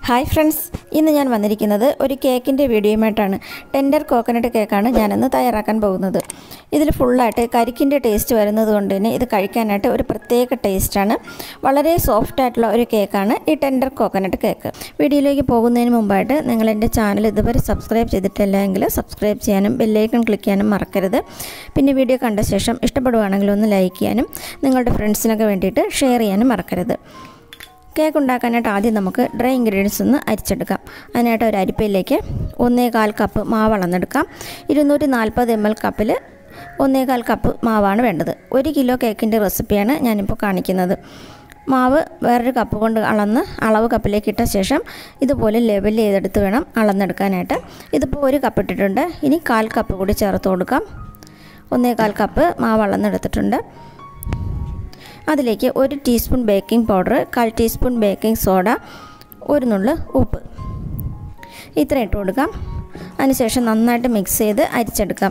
hi friends ഇന്ന് ഞാൻ വന്നിരിക്കുന്നത് ഒരു കേക്കിൻ്റെ വീഡിയോയുമായിട്ടാണ് ടെൻഡർ കോക്കനട്ട് കേക്കാണ് ഞാനിന്ന് തയ്യാറാക്കാൻ പോകുന്നത് ഇതിൽ ഫുള്ളായിട്ട് കരിക്കിൻ്റെ ടേസ്റ്റ് വരുന്നത് കൊണ്ട് തന്നെ ഇത് കഴിക്കാനായിട്ട് ഒരു പ്രത്യേക ടേസ്റ്റാണ് വളരെ സോഫ്റ്റ് ആയിട്ടുള്ള ഒരു കേക്കാണ് ഈ ടെൻഡർ കോക്കനട്ട് കേക്ക് വീഡിയോയിലേക്ക് പോകുന്നതിന് മുമ്പായിട്ട് നിങ്ങൾ എൻ്റെ ചാനൽ ഇതുവരെ സബ്സ്ക്രൈബ് ചെയ്തിട്ടില്ല എങ്കിൽ സബ്സ്ക്രൈബ് ചെയ്യാനും ബെല്ലൈക്കൺ ക്ലിക്ക് ചെയ്യാനും മറക്കരുത് പിന്നെ വീഡിയോ കണ്ട ശേഷം ഇഷ്ടപ്പെടുവാണെങ്കിൽ ഒന്ന് ലൈക്ക് ചെയ്യാനും നിങ്ങളുടെ ഫ്രണ്ട്സിനൊക്കെ വേണ്ടിയിട്ട് ഷെയർ ചെയ്യാനും മറക്കരുത് കേക്ക് ഉണ്ടാക്കാനായിട്ട് ആദ്യം നമുക്ക് ഡ്രൈ ഇൻഗ്രീഡിയൻസ് ഒന്ന് അരിച്ചെടുക്കാം അതിനായിട്ട് ഒരു അരിപ്പയിലേക്ക് ഒന്നേകാൽ കപ്പ് മാവ് അളന്നെടുക്കാം ഇരുന്നൂറ്റി നാൽപ്പത് എം എൽ കപ്പിൽ ഒന്നേകാൽ കപ്പ് മാവാണ് വേണ്ടത് ഒരു കിലോ കേക്കിൻ്റെ റെസിപ്പിയാണ് ഞാനിപ്പോൾ കാണിക്കുന്നത് മാവ് വേറൊരു കപ്പ് കൊണ്ട് അളന്ന് അളവ് കപ്പിലേക്ക് ഇട്ട ശേഷം ഇതുപോലെ ലെവൽ ചെയ്തെടുത്ത് വേണം അളന്നെടുക്കാനായിട്ട് ഇതിപ്പോൾ ഒരു കപ്പ് ഇട്ടിട്ടുണ്ട് ഇനി കാൽ കപ്പ് കൂടി ചേർത്ത് കൊടുക്കാം ഒന്നേകാൽ കപ്പ് മാവ് അളന്നെടുത്തിട്ടുണ്ട് അതിലേക്ക് ഒരു ടീസ്പൂൺ ബേക്കിംഗ് പൗഡർ കാൽ ടീസ്പൂൺ ബേക്കിംഗ് സോഡ ഒരു നുള്ള് ഉപ്പ് ഇത്ര ഇട്ട് കൊടുക്കാം അതിനുശേഷം നന്നായിട്ട് മിക്സ് ചെയ്ത് അരിച്ചെടുക്കാം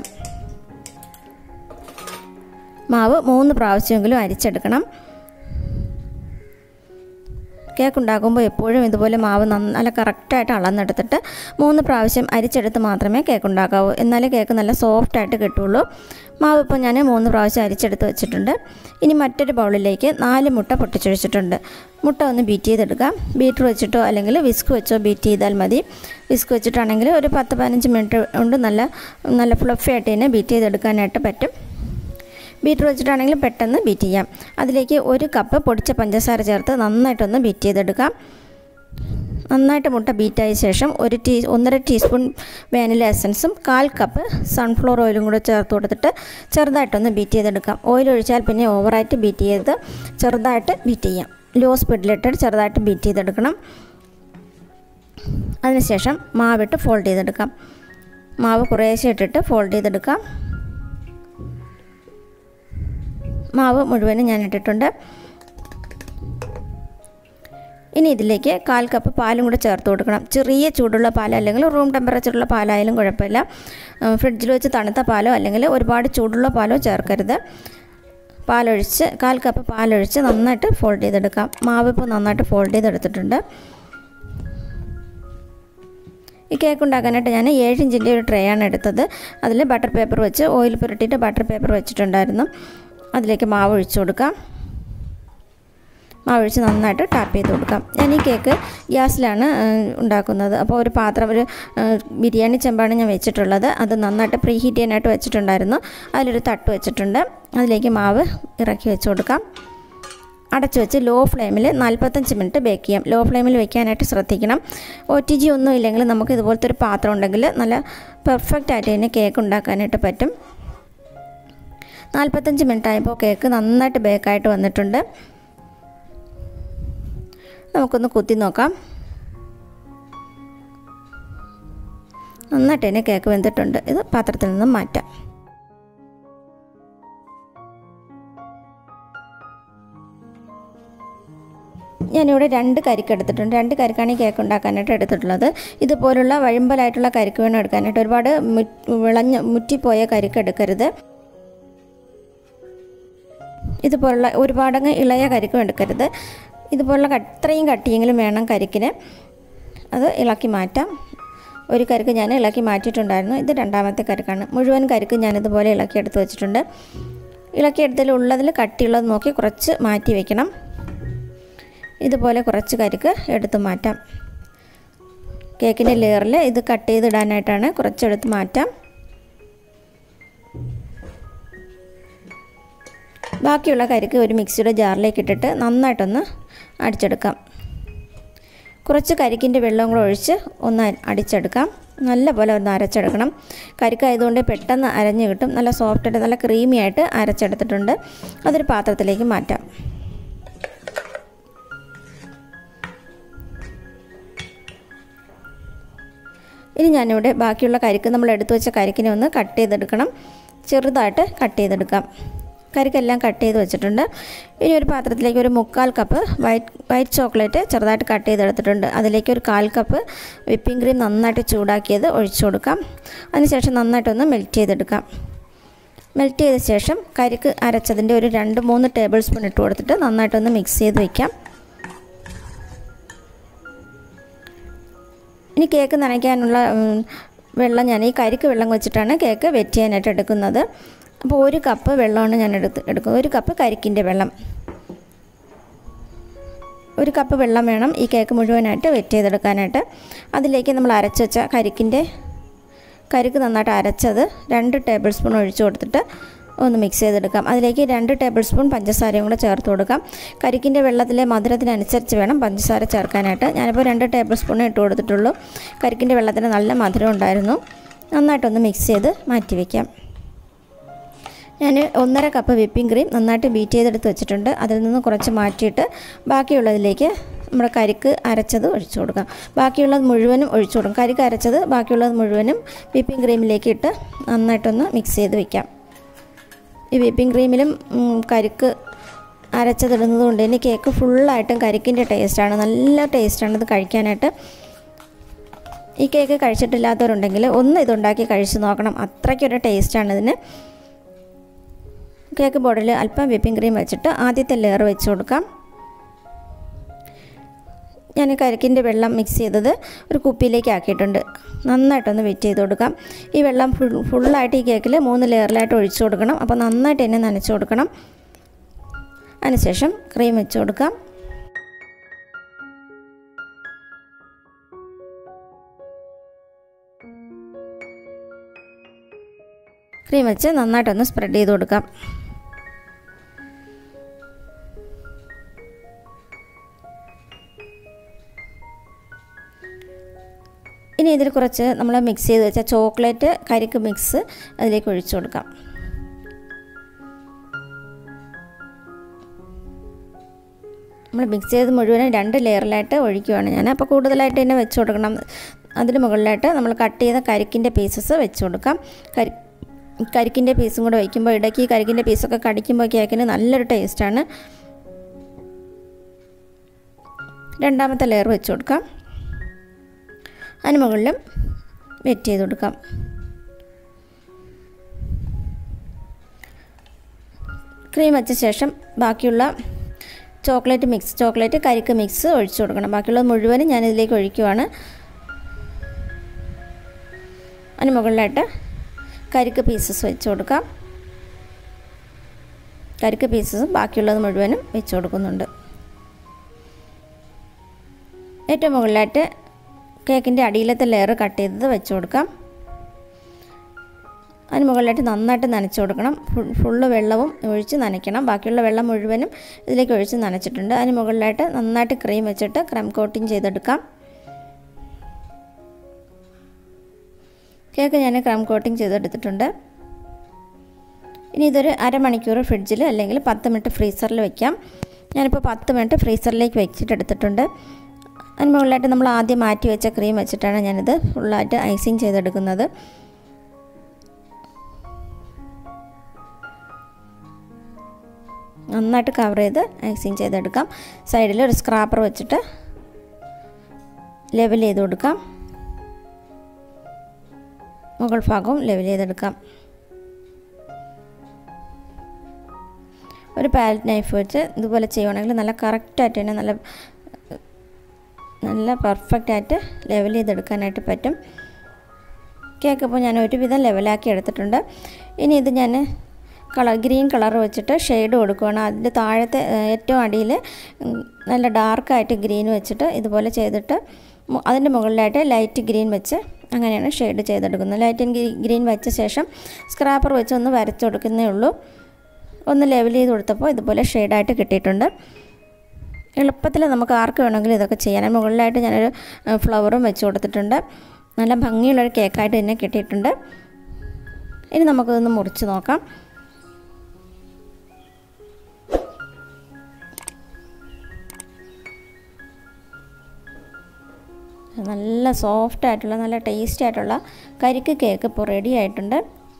മാവ് മൂന്ന് പ്രാവശ്യമെങ്കിലും അരിച്ചെടുക്കണം കേക്ക് ഉണ്ടാക്കുമ്പോൾ എപ്പോഴും ഇതുപോലെ മാവ് നല്ല കറക്റ്റായിട്ട് അളന്നെടുത്തിട്ട് മൂന്ന് പ്രാവശ്യം അരിച്ചെടുത്ത് മാത്രമേ കേക്ക് ഉണ്ടാക്കാവൂ എന്നാലേ കേക്ക് നല്ല സോഫ്റ്റായിട്ട് കിട്ടുള്ളൂ മാവ് ഇപ്പോൾ ഞാൻ മൂന്ന് പ്രാവശ്യം അരിച്ചെടുത്ത് വെച്ചിട്ടുണ്ട് ഇനി മറ്റൊരു ബൗളിലേക്ക് നാല് മുട്ട പൊട്ടിച്ചൊഴിച്ചിട്ടുണ്ട് മുട്ട ഒന്ന് ബീറ്റ് ചെയ്തെടുക്കാം ബീറ്റർ വെച്ചിട്ടോ അല്ലെങ്കിൽ വിസ്ക് വെച്ചോ ബീറ്റ് ചെയ്താൽ മതി വിസ്ക് വെച്ചിട്ടാണെങ്കിൽ ഒരു പത്ത് പതിനഞ്ച് മിനിറ്റ് കൊണ്ട് നല്ല നല്ല ഫ്ലഫി ആയിട്ട് തന്നെ ബീറ്റ് ചെയ്തെടുക്കാനായിട്ട് പറ്റും ബീറ്റർ വെച്ചിട്ടാണെങ്കിൽ പെട്ടെന്ന് ബീറ്റ് ചെയ്യാം അതിലേക്ക് ഒരു കപ്പ് പൊടിച്ച പഞ്ചസാര ചേർത്ത് നന്നായിട്ടൊന്ന് ബീറ്റ് ചെയ്തെടുക്കാം നന്നായിട്ട് മുട്ട ബീറ്റായ ശേഷം ഒരു ടീ ഒന്നര ടീസ്പൂൺ വാനില എസൻസും കാൽ കപ്പ് സൺഫ്ലവർ ഓയിലും കൂടെ ചേർത്ത് കൊടുത്തിട്ട് ചെറുതായിട്ടൊന്ന് ബീറ്റ് ചെയ്തെടുക്കാം ഓയിൽ ഒഴിച്ചാൽ പിന്നെ ഓവറായിട്ട് ബീറ്റ് ചെയ്ത് ചെറുതായിട്ട് ബീറ്റ് ചെയ്യാം ലോ സ്പീഡിലിട്ട് ചെറുതായിട്ട് ബീറ്റ് ചെയ്തെടുക്കണം അതിനുശേഷം മാവിട്ട് ഫോൾഡ് ചെയ്തെടുക്കാം മാവ് കുറേശ്ശെ ഇട്ടിട്ട് ഫോൾഡ് ചെയ്തെടുക്കാം മാവ് മുഴുവനും ഞാൻ ഇട്ടിട്ടുണ്ട് ഇനി ഇതിലേക്ക് കാൽ കപ്പ് പാലും കൂടെ ചേർത്ത് കൊടുക്കണം ചെറിയ ചൂടുള്ള പാൽ അല്ലെങ്കിൽ റൂം ടെമ്പറേച്ചറുള്ള പാലായാലും കുഴപ്പമില്ല ഫ്രിഡ്ജിൽ വെച്ച് തണുത്ത പാലോ അല്ലെങ്കിൽ ഒരുപാട് ചൂടുള്ള പാലോ ചേർക്കരുത് പാലൊഴിച്ച് കാൽ കപ്പ് പാലൊഴിച്ച് നന്നായിട്ട് ഫോൾഡ് ചെയ്തെടുക്കാം മാവ് ഇപ്പോൾ നന്നായിട്ട് ഫോൾഡ് ചെയ്തെടുത്തിട്ടുണ്ട് ഈ കേക്ക് ഉണ്ടാക്കാനായിട്ട് ഞാൻ ഏഴ് ഇഞ്ചിൻ്റെ ഒരു ട്രേ ആണ് എടുത്തത് അതിൽ ബട്ടർ പേപ്പർ വെച്ച് ഓയിൽ പുരട്ടിയിട്ട് ബട്ടർ പേപ്പർ വെച്ചിട്ടുണ്ടായിരുന്നു അതിലേക്ക് മാവ് ഒഴിച്ചു കൊടുക്കാം മാവ് ഒഴിച്ച് നന്നായിട്ട് ടാപ്പ് ചെയ്ത് കൊടുക്കാം ഞാൻ ഈ കേക്ക് ഗ്യാസിലാണ് ഉണ്ടാക്കുന്നത് അപ്പോൾ ഒരു പാത്രം ഒരു ബിരിയാണി ചെമ്പാണ് ഞാൻ വെച്ചിട്ടുള്ളത് അത് നന്നായിട്ട് പ്രീ ഹീറ്റ് ചെയ്യാനായിട്ട് വെച്ചിട്ടുണ്ടായിരുന്നു അതിലൊരു തട്ട് വെച്ചിട്ടുണ്ട് അതിലേക്ക് മാവ് ഇറക്കി വെച്ച് കൊടുക്കാം അടച്ചു വെച്ച് ലോ ഫ്ലെയിമിൽ നാൽപ്പത്തഞ്ച് മിനിറ്റ് ബേക്ക് ചെയ്യാം ലോ ഫ്ലെയിമിൽ വെക്കാനായിട്ട് ശ്രദ്ധിക്കണം ഒ ടി ജി ഒന്നും ഇല്ലെങ്കിൽ നമുക്ക് ഇതുപോലത്തെ ഒരു പാത്രം ഉണ്ടെങ്കിൽ നല്ല പെർഫെക്റ്റ് ആയിട്ട് തന്നെ കേക്ക് ഉണ്ടാക്കാനായിട്ട് പറ്റും നാൽപ്പത്തഞ്ച് മിനിറ്റ് ആയപ്പോൾ കേക്ക് നന്നായിട്ട് ബേക്കായിട്ട് വന്നിട്ടുണ്ട് നമുക്കൊന്ന് കുത്തി നോക്കാം നന്നായിട്ട് തന്നെ കേക്ക് വെന്തിട്ടുണ്ട് ഇത് പാത്രത്തിൽ നിന്നും മാറ്റാം ഞാനിവിടെ രണ്ട് കരിക്ക് എടുത്തിട്ടുണ്ട് രണ്ട് കരിക്കാണ് ഈ കേക്ക് ഉണ്ടാക്കാനായിട്ട് എടുത്തിട്ടുള്ളത് ഇതുപോലുള്ള വഴുമ്പലായിട്ടുള്ള കരിക്ക് വേണം എടുക്കാനായിട്ട് ഒരുപാട് വിളഞ്ഞ് മുറ്റിപ്പോയ കരിക്ക് എടുക്കരുത് ഇതുപോലുള്ള ഒരുപാടങ്ങ് ഇളയ കരിക്കും എടുക്കരുത് ഇതുപോലുള്ള അത്രയും കട്ടിയെങ്കിലും വേണം കരിക്കിന് അത് ഇളക്കി മാറ്റാം ഒരു കരിക്ക് ഞാൻ ഇളക്കി മാറ്റിയിട്ടുണ്ടായിരുന്നു ഇത് രണ്ടാമത്തെ കരിക്കാണ് മുഴുവൻ കരിക്ക് ഞാനിതുപോലെ ഇളക്കിയെടുത്ത് വെച്ചിട്ടുണ്ട് ഇളക്കിയെടുത്തതിൽ ഉള്ളതിൽ കട്ടിയുള്ളത് നോക്കി കുറച്ച് മാറ്റി വയ്ക്കണം ഇതുപോലെ കുറച്ച് കരിക്ക് എടുത്ത് മാറ്റാം കേക്കിൻ്റെ ലെയറിൽ ഇത് കട്ട് ചെയ്തിടാനായിട്ടാണ് കുറച്ചെടുത്ത് മാറ്റാം ബാക്കിയുള്ള കരിക്ക് ഒരു മിക്സിയുടെ ജാറിലേക്ക് ഇട്ടിട്ട് നന്നായിട്ടൊന്ന് അടിച്ചെടുക്കാം കുറച്ച് കരിക്കിൻ്റെ വെള്ളം കൂടെ ഒഴിച്ച് ഒന്ന് അടിച്ചെടുക്കാം നല്ല പോലെ ഒന്ന് അരച്ചെടുക്കണം കരിക്കായതുകൊണ്ട് പെട്ടെന്ന് അരഞ്ഞു കിട്ടും നല്ല സോഫ്റ്റായിട്ട് നല്ല ക്രീമി ആയിട്ട് അരച്ചെടുത്തിട്ടുണ്ട് അതൊരു പാത്രത്തിലേക്ക് മാറ്റാം ഇനി ഞാനിവിടെ ബാക്കിയുള്ള കരിക്ക് നമ്മൾ എടുത്തു വെച്ച കരിക്കിനെ ഒന്ന് കട്ട് ചെയ്തെടുക്കണം ചെറുതായിട്ട് കട്ട് ചെയ്തെടുക്കാം കരിക്കെല്ലാം കട്ട് ചെയ്ത് വെച്ചിട്ടുണ്ട് ഇനി ഒരു പാത്രത്തിലേക്ക് ഒരു മുക്കാൽ കപ്പ് വൈറ്റ് വൈറ്റ് ചോക്ലേറ്റ് ചെറുതായിട്ട് കട്ട് ചെയ്തെടുത്തിട്ടുണ്ട് അതിലേക്ക് ഒരു കാൽ കപ്പ് വിപ്പിംഗ് ക്രീം നന്നായിട്ട് ചൂടാക്കിയത് ഒഴിച്ചു കൊടുക്കാം അതിനുശേഷം നന്നായിട്ടൊന്ന് മെൽറ്റ് ചെയ്തെടുക്കാം മെൽറ്റ് ചെയ്ത ശേഷം കരിക്ക് അരച്ചതിൻ്റെ ഒരു രണ്ട് മൂന്ന് ടേബിൾ സ്പൂൺ ഇട്ട് കൊടുത്തിട്ട് നന്നായിട്ടൊന്ന് മിക്സ് ചെയ്ത് വയ്ക്കാം ഇനി കേക്ക് നനയ്ക്കാനുള്ള ഉം, വെള്ളം ഞാൻ ഈ കരിക്ക് വെള്ളം വെച്ചിട്ടാണ് കേക്ക് വെറ്റ് ചെയ്യാനായിട്ട് എടുക്കുന്നത് അപ്പോൾ ഒരു കപ്പ് വെള്ളമാണ് ഞാൻ എടുത്ത് എടുക്കുന്നത് ഒരു കപ്പ് കരിക്കിൻ്റെ വെള്ളം ഒരു കപ്പ് വെള്ളം വേണം ഈ കേക്ക് മുഴുവനായിട്ട് വെറ്റ് ചെയ്തെടുക്കാനായിട്ട് അതിലേക്ക് നമ്മൾ അരച്ച് വെച്ച കരിക്കിൻ്റെ കരിക്ക് നന്നായിട്ട് അരച്ചത് രണ്ട് ടേബിൾ സ്പൂൺ ഒഴിച്ചു കൊടുത്തിട്ട് ഒന്ന് മിക്സ് ചെയ്തെടുക്കാം അതിലേക്ക് രണ്ട് ടേബിൾ സ്പൂൺ പഞ്ചസാരയും കൂടെ ചേർത്ത് കൊടുക്കാം കരിക്കിൻ്റെ വെള്ളത്തിലെ മധുരത്തിനനുസരിച്ച് വേണം പഞ്ചസാര ചേർക്കാനായിട്ട് ഞാനിപ്പോൾ രണ്ട് ടേബിൾ സ്പൂൺ ഇട്ട് കൊടുത്തിട്ടുള്ളൂ കരിക്കിൻ്റെ വെള്ളത്തിന് നല്ല മധുരം ഉണ്ടായിരുന്നു നന്നായിട്ടൊന്ന് മിക്സ് ചെയ്ത് മാറ്റി വയ്ക്കാം ഞാൻ ഒന്നര കപ്പ് വിപ്പിംഗ് ക്രീം നന്നായിട്ട് ബീറ്റ് ചെയ്തെടുത്ത് വെച്ചിട്ടുണ്ട് അതിൽ നിന്ന് കുറച്ച് മാറ്റിയിട്ട് ബാക്കിയുള്ളതിലേക്ക് നമ്മുടെ കരിക്ക് അരച്ചത് ഒഴിച്ചു കൊടുക്കാം ബാക്കിയുള്ളത് മുഴുവനും ഒഴിച്ചു കൊടുക്കാം കരിക്ക് അരച്ചത് ബാക്കിയുള്ളത് മുഴുവനും വിപ്പിംഗ് ക്രീമിലേക്ക് ഇട്ട് നന്നായിട്ടൊന്ന് മിക്സ് ചെയ്ത് വയ്ക്കാം ഈ വിപ്പിംഗ് ക്രീമിലും ഉം, കരിക്ക് അരച്ചതിടുന്നത് കൊണ്ട് തന്നെ കേക്ക് ഫുള്ളായിട്ടും കരിക്കിൻ്റെ ടേസ്റ്റാണ് നല്ല ടേസ്റ്റാണ് ഇത് കഴിക്കാനായിട്ട് ഈ കേക്ക് കഴിച്ചിട്ടില്ലാത്തവരുണ്ടെങ്കിൽ ഒന്ന് ഇതുണ്ടാക്കി കഴിച്ച് നോക്കണം അത്രയ്ക്കൊരു ടേസ്റ്റാണ് ഇതിന് കേക്ക് ബോർഡിൽ അല്പം വിപ്പിംഗ് ക്രീം വെച്ചിട്ട് ആദ്യത്തെ ലെയർ വെച്ച് കൊടുക്കാം ഞാൻ കരിക്കിൻ്റെ വെള്ളം മിക്സ് ചെയ്തത് ഒരു കുപ്പിയിലേക്ക് ആക്കിയിട്ടുണ്ട് നന്നായിട്ടൊന്ന് വെറ്റ് ചെയ്ത് കൊടുക്കാം ഈ വെള്ളം ഫുൾ ഫുള്ളായിട്ട് ഈ കേക്കിൽ മൂന്ന് ലെയറിലായിട്ട് ഒഴിച്ചു കൊടുക്കണം അപ്പോൾ നന്നായിട്ട് തന്നെ നനച്ച് കൊടുക്കണം അതിനുശേഷം ക്രീം വെച്ച് കൊടുക്കാം ക്രീം വെച്ച് നന്നായിട്ടൊന്ന് സ്പ്രെഡ് ചെയ്ത് കൊടുക്കാം ഇനി ഇതിൽ കുറച്ച് നമ്മൾ മിക്സ് ചെയ്ത് വെച്ച ചോക്ലേറ്റ് കരിക്ക് മിക്സ് അതിലേക്ക് ഒഴിച്ചു കൊടുക്കാം നമ്മൾ മിക്സ് ചെയ്ത് മുഴുവനും രണ്ട് ലെയറിലായിട്ട് ഒഴിക്കുകയാണ് ഞാൻ അപ്പോൾ കൂടുതലായിട്ട് തന്നെ വെച്ച് കൊടുക്കണം അതിന് മുകളിലായിട്ട് നമ്മൾ കട്ട് ചെയ്ത കരിക്കിൻ്റെ പീസസ് വെച്ച് കൊടുക്കാം കരി കരിക്കിൻ്റെ പീസും കൂടെ വയ്ക്കുമ്പോൾ ഇടയ്ക്ക് ഈ കരിക്കിൻ്റെ പീസൊക്കെ കടിക്കുമ്പോൾ കേക്കിന് നല്ലൊരു ടേസ്റ്റാണ് രണ്ടാമത്തെ ലെയർ വെച്ച് കൊടുക്കാം അതിന് മുകളിലും വെറ്റ് ചെയ്ത് കൊടുക്കാം ക്രീം വെച്ച ശേഷം ബാക്കിയുള്ള ചോക്ലേറ്റ് മിക്സ് ചോക്ലേറ്റ് കരിക്ക് മിക്സ് ഒഴിച്ചു കൊടുക്കണം ബാക്കിയുള്ളത് മുഴുവനും ഞാൻ ഇതിലേക്ക് ഒഴിക്കുവാണ് അതിന് മുകളിലായിട്ട് കരിക്ക് പീസസ് വെച്ച് കൊടുക്കാം കരിക്ക് പീസസും ബാക്കിയുള്ളത് മുഴുവനും വെച്ച് കൊടുക്കുന്നുണ്ട് ഏറ്റവും മുകളിലായിട്ട് കേക്കിൻ്റെ അടിയിലത്തെ ലെയർ കട്ട് ചെയ്തത് വെച്ച് കൊടുക്കാം അതിന് മുകളിലായിട്ട് നന്നായിട്ട് നനച്ച് കൊടുക്കണം ഫുള്ള് വെള്ളവും ഒഴിച്ച് നനയ്ക്കണം ബാക്കിയുള്ള വെള്ളം മുഴുവനും ഇതിലേക്ക് ഒഴിച്ച് നനച്ചിട്ടുണ്ട് അതിന് മുകളിലായിട്ട് നന്നായിട്ട് ക്രീം വെച്ചിട്ട് ക്രം കോട്ടിങ് ചെയ്തെടുക്കാം കേക്ക് ഞാൻ ക്രം കോട്ടിങ് ചെയ്തെടുത്തിട്ടുണ്ട് ഇനി ഇതൊരു അരമണിക്കൂർ ഫ്രിഡ്ജിൽ അല്ലെങ്കിൽ പത്ത് മിനിറ്റ് ഫ്രീസറിൽ വെക്കാം ഞാനിപ്പോൾ പത്ത് മിനിറ്റ് ഫ്രീസറിലേക്ക് വെച്ചിട്ട് എടുത്തിട്ടുണ്ട് അതിന് മുകളിലായിട്ട് നമ്മൾ ആദ്യം മാറ്റി വെച്ച ക്രീം വെച്ചിട്ടാണ് ഞാനിത് ഫുള്ളായിട്ട് ഐസിങ് ചെയ്തെടുക്കുന്നത് നന്നായിട്ട് കവർ ചെയ്ത് ഐസിങ് ചെയ്തെടുക്കാം സൈഡിൽ ഒരു സ്ക്രാപ്പർ വെച്ചിട്ട് ലെവൽ ചെയ്ത് കൊടുക്കാം മുകൾ ഭാഗവും ലെവൽ ചെയ്തെടുക്കാം ഒരു പാലറ്റ് നൈഫ് വെച്ച് ഇതുപോലെ ചെയ്യുവാണെങ്കിൽ നല്ല കറക്റ്റായിട്ട് തന്നെ നല്ല നല്ല പെർഫെക്റ്റായിട്ട് ലെവൽ ചെയ്തെടുക്കാനായിട്ട് പറ്റും കേക്ക് അപ്പോൾ ഞാൻ ഒരുവിധം ലെവലാക്കി എടുത്തിട്ടുണ്ട് ഇനി ഇത് ഞാൻ കളർ ഗ്രീൻ കളർ വെച്ചിട്ട് ഷെയ്ഡ് കൊടുക്കുകയാണ് അതിൻ്റെ താഴത്തെ ഏറ്റവും അടിയിൽ നല്ല ഡാർക്കായിട്ട് ഗ്രീൻ വെച്ചിട്ട് ഇതുപോലെ ചെയ്തിട്ട് അതിൻ്റെ മുകളിലായിട്ട് ലൈറ്റ് ഗ്രീൻ വെച്ച് അങ്ങനെയാണ് ഷെയ്ഡ് ചെയ്തെടുക്കുന്നത് ലൈറ്റ് ഗ്രീൻ വെച്ച ശേഷം സ്ക്രാപ്പർ വെച്ച് ഒന്ന് വരച്ചു കൊടുക്കുന്നേ ഉള്ളൂ ഒന്ന് ലെവൽ ചെയ്ത് കൊടുത്തപ്പോൾ ഇതുപോലെ ഷെയ്ഡായിട്ട് കിട്ടിയിട്ടുണ്ട് എളുപ്പത്തിൽ നമുക്ക് ആർക്ക് വേണമെങ്കിലും ഇതൊക്കെ ചെയ്യാൻ മുകളിലായിട്ട് ഞാനൊരു ഫ്ലവറും വെച്ച് കൊടുത്തിട്ടുണ്ട് നല്ല ഭംഗിയുള്ളൊരു കേക്കായിട്ട് തന്നെ കിട്ടിയിട്ടുണ്ട് ഇനി നമുക്കിതൊന്ന് മുറിച്ച് നോക്കാം നല്ല സോഫ്റ്റ് ആയിട്ടുള്ള നല്ല ടേസ്റ്റി ആയിട്ടുള്ള കരിക്ക് കേക്ക് ഇപ്പോൾ റെഡി ആയിട്ടുണ്ട്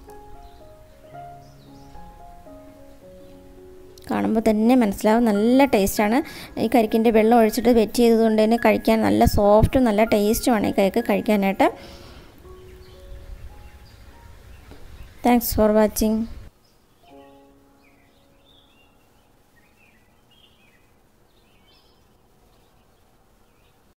കാണുമ്പോൾ തന്നെ മനസ്സിലാവും നല്ല ടേസ്റ്റാണ് ഈ കരിക്കിൻ്റെ വെള്ളം ഒഴിച്ചിട്ട് വെറ്റ് ചെയ്തതുകൊണ്ട് തന്നെ കഴിക്കാൻ നല്ല സോഫ്റ്റും നല്ല ടേസ്റ്റുമാണ് ഈ കേക്ക് കഴിക്കാനായിട്ട് താങ്ക്സ് ഫോർ വാച്ചിങ്